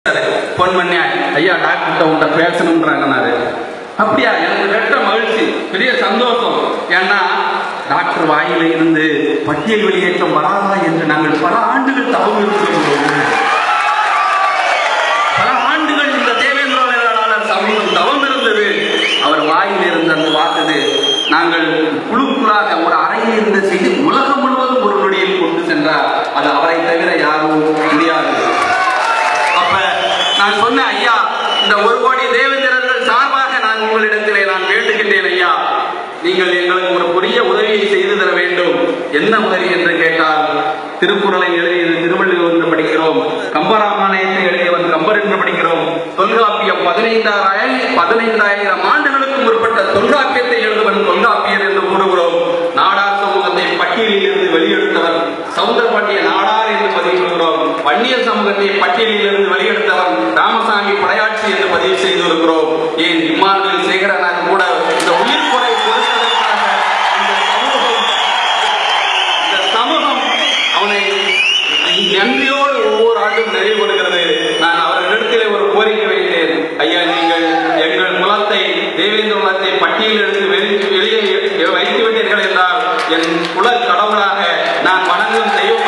phone பண்ணி ஐயா டாக்டர்கிட்ட உன்ட்ட பேசணுன்றாங்கன்னாரு அப்படியா எனக்கு வெட்ட மகிழ்ச்சி பெரிய சந்தோஷம் ஏன்னா டாக்டர் வாயில இருந்து பட்டியல் வெளியேற்றம் வராதா என்று நாங்கள் பல ஆண்டுகள் தவம் இருக்கிறோம் பல ஆண்டுகள் இந்த தேவேந்திர வேளாளர் சமூகம் தவம் இருந்தது அவர் வாயில் இருந்து அந்த வார்த்தது நாங்கள் குழுக்குள்ளாக ஒரு அறையில் இருந்த செய்தி உலகம் முழுவதும் ஒரு நொடியில் கொண்டு சென்றார் அது அவரை தவிர யாரும் முடியாது அப்ப நான் சொன்னேன் ஐயா இந்த ஒரு கோடி தேவேந்திரர்கள் சார்பாக நான் உங்களிடத்திலே நான் வேண்டுகின்றேன் ஐயா நீங்கள் எங்களுக்கு ஒரு பெரிய உதவியை செய்து தர வேண்டும் என்ன உதவி என்று கேட்டால் திருக்குறளை எழுதியது திருவள்ளுவர் என்று படிக்கிறோம் கம்பராமாயணத்தை எழுதியவன் கம்பர் என்று படிக்கிறோம் தொல்காப்பியம் பதினைந்தாயிரம் பதினைந்தாயிரம் ஆண்டுகளுக்கு முற்பட்ட தொல்காப்பியத்தை எழுதுவன் தொல்காப்பியர் என்று கூறுகிறோம் நாடார் சமூகத்தை பட்டியலில் இருந்து வெளியெடுத்தவன் சவுந்தரபாண்டிய நாடார் என்று பதிவிடுகிறோம் வன்னியர் சமூகத்தை பட்டியலில் இருந்து வெளியெடுத்தவன் ராமசாமி படையாட்சி என்று பதிவு செய்திருக்கிறோம் ஏன் இம்மானுவேல் சேகரனாக கூட இந்த உயிர்கொலை கொடுத்ததற்காக இந்த சமூகம் இந்த சமூகம் அவனை நன்றியோடு ஒவ்வொரு ஆண்டும் நினைவு கொடுக்கிறது நான் அவர்களிடத்திலே ஒரு கோரிக்கை வைத்தேன் ஐயா நீங்கள் எங்கள் குலத்தை தேவேந்திர குலத்தை பட்டியலில் எடுத்து வெளி- வெளியே வைத்து விட்டீர்கள் என்றால் என் குல கடவுளாக நான் வணங்கும் தெய்வம்